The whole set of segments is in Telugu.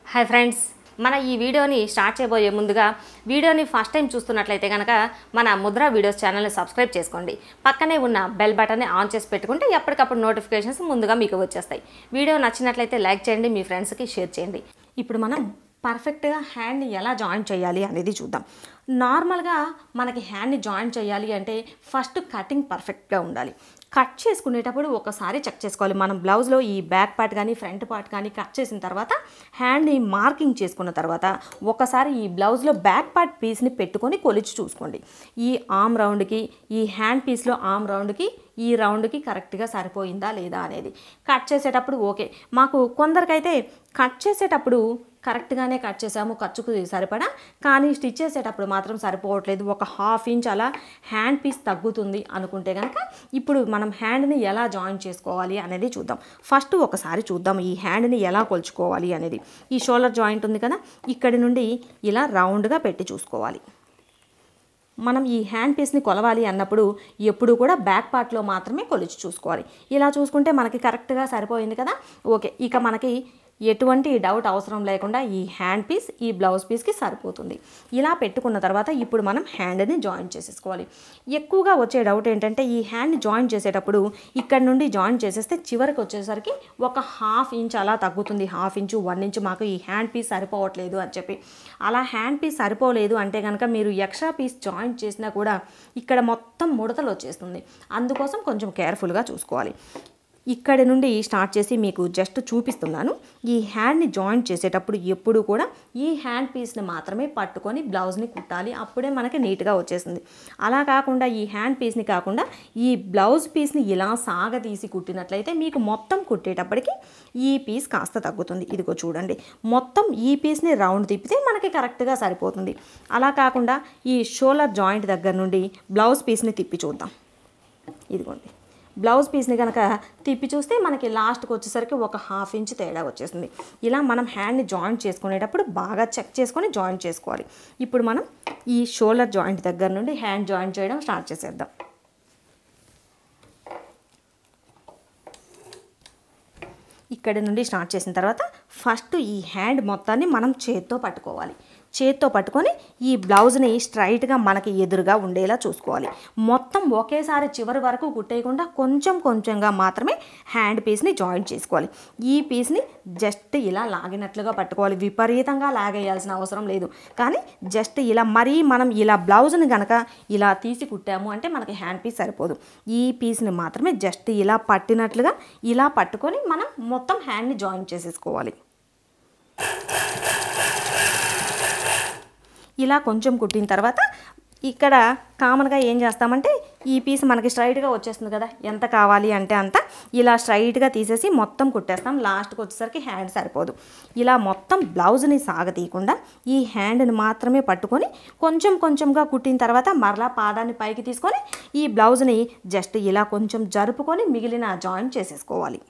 హాయ్ ఫ్రెండ్స్ మన ఈ వీడియోని స్టార్ట్ చేయబోయే ముందుగా వీడియోని ఫస్ట్ టైం చూస్తున్నట్లయితే కనుక మన ముద్ర వీడియోస్ ఛానల్ని సబ్స్క్రైబ్ చేసుకోండి పక్కనే ఉన్న బెల్ బటన్ని ఆన్ చేసి పెట్టుకుంటే ఎప్పటికప్పుడు నోటిఫికేషన్స్ ముందుగా మీకు వచ్చేస్తాయి వీడియో నచ్చినట్లయితే లైక్ చేయండి మీ ఫ్రెండ్స్కి షేర్ చేయండి ఇప్పుడు మనం పర్ఫెక్ట్గా హ్యాండ్ని ఎలా జాయిన్ చేయాలి అనేది చూద్దాం నార్మల్గా మనకి హ్యాండ్ని జాయిన్ చేయాలి అంటే ఫస్ట్ కటింగ్ పర్ఫెక్ట్గా ఉండాలి కట్ చేసుకునేటప్పుడు ఒకసారి చెక్ చేసుకోవాలి మనం బ్లౌజ్లో ఈ బ్యాక్ పార్ట్ కానీ ఫ్రంట్ పార్ట్ కానీ కట్ చేసిన తర్వాత హ్యాండ్ని మార్కింగ్ చేసుకున్న తర్వాత ఒకసారి ఈ బ్లౌజ్లో బ్యాక్ పార్ట్ పీస్ని పెట్టుకొని కొలిచి చూసుకోండి ఈ ఆమ్ రౌండ్కి ఈ హ్యాండ్ పీస్లో ఆమ్ రౌండ్కి ఈ రౌండ్కి కరెక్ట్గా సరిపోయిందా లేదా అనేది కట్ చేసేటప్పుడు ఓకే మాకు కొందరికైతే కట్ చేసేటప్పుడు కరెక్ట్గానే కట్ చేసాము ఖర్చుకు సరిపడా కానీ స్టిచ్ చేసేటప్పుడు మాత్రం సరిపోవట్లేదు ఒక హాఫ్ ఇంచ్ అలా హ్యాండ్ పీస్ తగ్గుతుంది అనుకుంటే కనుక ఇప్పుడు మనం హ్యాండ్ని ఎలా జాయిన్ చేసుకోవాలి అనేది చూద్దాం ఫస్ట్ ఒకసారి చూద్దాం ఈ హ్యాండ్ని ఎలా కొలుచుకోవాలి అనేది ఈ షోల్డర్ జాయింట్ ఉంది కదా ఇక్కడి నుండి ఇలా రౌండ్గా పెట్టి చూసుకోవాలి మనం ఈ హ్యాండ్ పీస్ని కొలవాలి అన్నప్పుడు ఎప్పుడు కూడా బ్యాక్ పార్ట్లో మాత్రమే కొలిచి చూసుకోవాలి ఇలా చూసుకుంటే మనకి కరెక్ట్గా సరిపోయింది కదా ఓకే ఇక మనకి ఎటువంటి డౌట్ అవసరం లేకుండా ఈ హ్యాండ్ పీస్ ఈ బ్లౌజ్ పీస్కి సరిపోతుంది ఇలా పెట్టుకున్న తర్వాత ఇప్పుడు మనం హ్యాండ్ని జాయిన్ చేసేసుకోవాలి ఎక్కువగా వచ్చే డౌట్ ఏంటంటే ఈ హ్యాండ్ జాయిన్ చేసేటప్పుడు ఇక్కడ నుండి జాయిన్ చేసేస్తే చివరికి వచ్చేసరికి ఒక హాఫ్ ఇంచ్ అలా తగ్గుతుంది హాఫ్ ఇంచు వన్ ఇంచు మాకు ఈ హ్యాండ్ పీస్ సరిపోవట్లేదు అని చెప్పి అలా హ్యాండ్ పీస్ సరిపోలేదు అంటే కనుక మీరు ఎక్స్ట్రా పీస్ జాయిన్ చేసినా కూడా ఇక్కడ మొత్తం ముడతలు వచ్చేస్తుంది అందుకోసం కొంచెం కేర్ఫుల్గా చూసుకోవాలి ఇక్కడి నుండి స్టార్ట్ చేసి మీకు జస్ట్ చూపిస్తున్నాను ఈ హ్యాండ్ని జాయిన్ చేసేటప్పుడు ఎప్పుడు కూడా ఈ హ్యాండ్ పీస్ని మాత్రమే పట్టుకొని బ్లౌజ్ని కుట్టాలి అప్పుడే మనకి నీట్గా వచ్చేస్తుంది అలా కాకుండా ఈ హ్యాండ్ పీస్ని కాకుండా ఈ బ్లౌజ్ పీస్ని ఇలా సాగతీసి కుట్టినట్లయితే మీకు మొత్తం కుట్టేటప్పటికి ఈ పీస్ కాస్త తగ్గుతుంది ఇదిగో చూడండి మొత్తం ఈ పీస్ని రౌండ్ తిప్పితే మనకి కరెక్ట్గా సరిపోతుంది అలా కాకుండా ఈ షోలర్ జాయింట్ దగ్గర నుండి బ్లౌజ్ పీస్ని తిప్పి చూద్దాం ఇదిగోండి బ్లౌజ్ పీస్ని కనుక తిప్పి చూస్తే మనకి లాస్ట్కి వచ్చేసరికి ఒక హాఫ్ ఇంచ్ తేడా వచ్చేస్తుంది ఇలా మనం హ్యాండ్ని జాయింట్ చేసుకునేటప్పుడు బాగా చెక్ చేసుకొని జాయింట్ చేసుకోవాలి ఇప్పుడు మనం ఈ షోల్డర్ జాయింట్ దగ్గర నుండి హ్యాండ్ జాయింట్ చేయడం స్టార్ట్ చేసేద్దాం ఇక్కడి నుండి స్టార్ట్ చేసిన తర్వాత ఫస్ట్ ఈ హ్యాండ్ మొత్తాన్ని మనం చేత్తో పట్టుకోవాలి చేత్తో పట్టుకొని ఈ బ్లౌజ్ని స్ట్రైట్గా మనకి ఎదురుగా ఉండేలా చూసుకోవాలి మొత్తం ఒకేసారి చివరి వరకు కుట్టేయకుండా కొంచెం కొంచెంగా మాత్రమే హ్యాండ్ పీస్ని జాయింట్ చేసుకోవాలి ఈ పీస్ని జస్ట్ ఇలా లాగినట్లుగా పట్టుకోవాలి విపరీతంగా లాగేయాల్సిన అవసరం లేదు కానీ జస్ట్ ఇలా మరీ మనం ఇలా బ్లౌజ్ని కనుక ఇలా తీసి కుట్టాము అంటే మనకి హ్యాండ్ పీస్ సరిపోదు ఈ పీస్ని మాత్రమే జస్ట్ ఇలా పట్టినట్లుగా ఇలా పట్టుకొని మనం మొత్తం హ్యాండ్ని జాయిన్ చేసేసుకోవాలి ఇలా కొంచెం కుట్టిన తర్వాత ఇక్కడ కామన్గా ఏం చేస్తామంటే ఈ పీస్ మనకి స్ట్రైట్గా వచ్చేస్తుంది కదా ఎంత కావాలి అంటే అంత ఇలా స్ట్రైట్గా తీసేసి మొత్తం కుట్టేస్తాం లాస్ట్కి వచ్చేసరికి హ్యాండ్ సరిపోదు ఇలా మొత్తం బ్లౌజ్ని సాగతీయకుండా ఈ హ్యాండ్ని మాత్రమే పట్టుకొని కొంచెం కొంచెంగా కుట్టిన తర్వాత మరలా పాదాన్ని పైకి తీసుకొని ఈ బ్లౌజ్ని జస్ట్ ఇలా కొంచెం జరుపుకొని మిగిలిన జాయిన్ చేసేసుకోవాలి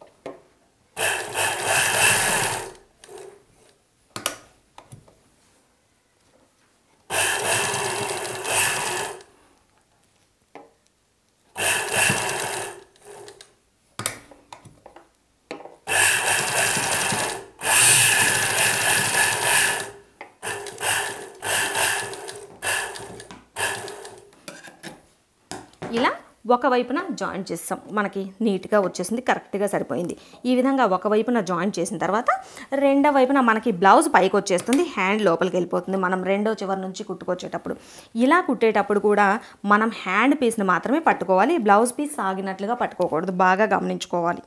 ఇలా ఒకవైపున జాయింట్ చేస్తాం మనకి నీట్గా వచ్చేసింది కరెక్ట్గా సరిపోయింది ఈ విధంగా ఒకవైపున జాయింట్ చేసిన తర్వాత రెండో వైపున మనకి బ్లౌజ్ పైకి వచ్చేస్తుంది హ్యాండ్ లోపలికి వెళ్ళిపోతుంది మనం రెండో చివరి నుంచి కుట్టుకొచ్చేటప్పుడు ఇలా కుట్టేటప్పుడు కూడా మనం హ్యాండ్ పీస్ని మాత్రమే పట్టుకోవాలి బ్లౌజ్ పీస్ సాగినట్లుగా పట్టుకోకూడదు బాగా గమనించుకోవాలి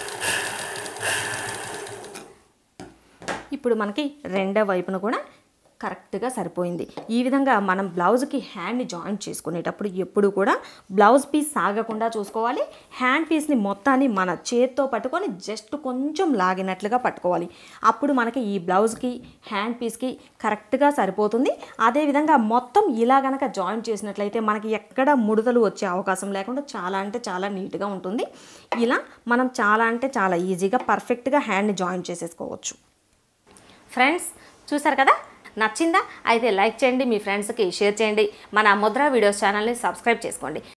ఇప్పుడు మనకి రెండో వైపున కూడా కరెక్ట్గా సరిపోయింది ఈ విధంగా మనం బ్లౌజ్కి హ్యాండ్ని జాయింట్ చేసుకునేటప్పుడు ఎప్పుడు కూడా బ్లౌజ్ పీస్ సాగకుండా చూసుకోవాలి హ్యాండ్ పీస్ని మొత్తాన్ని మన చేత్తో పట్టుకొని జస్ట్ కొంచెం లాగినట్లుగా పట్టుకోవాలి అప్పుడు మనకి ఈ బ్లౌజ్కి హ్యాండ్ పీస్కి కరెక్ట్గా సరిపోతుంది అదేవిధంగా మొత్తం ఇలా గనక జాయింట్ చేసినట్లయితే మనకి ఎక్కడ ముడతలు వచ్చే అవకాశం లేకుండా చాలా అంటే చాలా నీట్గా ఉంటుంది ఇలా మనం చాలా అంటే చాలా ఈజీగా పర్ఫెక్ట్గా హ్యాండ్ని జాయింట్ చేసేసుకోవచ్చు ఫ్రెండ్స్ చూసారు కదా నచ్చిందా అయితే లైక్ చేయండి మీ ఫ్రెండ్స్కి షేర్ చేయండి మన ముద్ర వీడియోస్ ఛానల్ని సబ్స్క్రైబ్ చేసుకోండి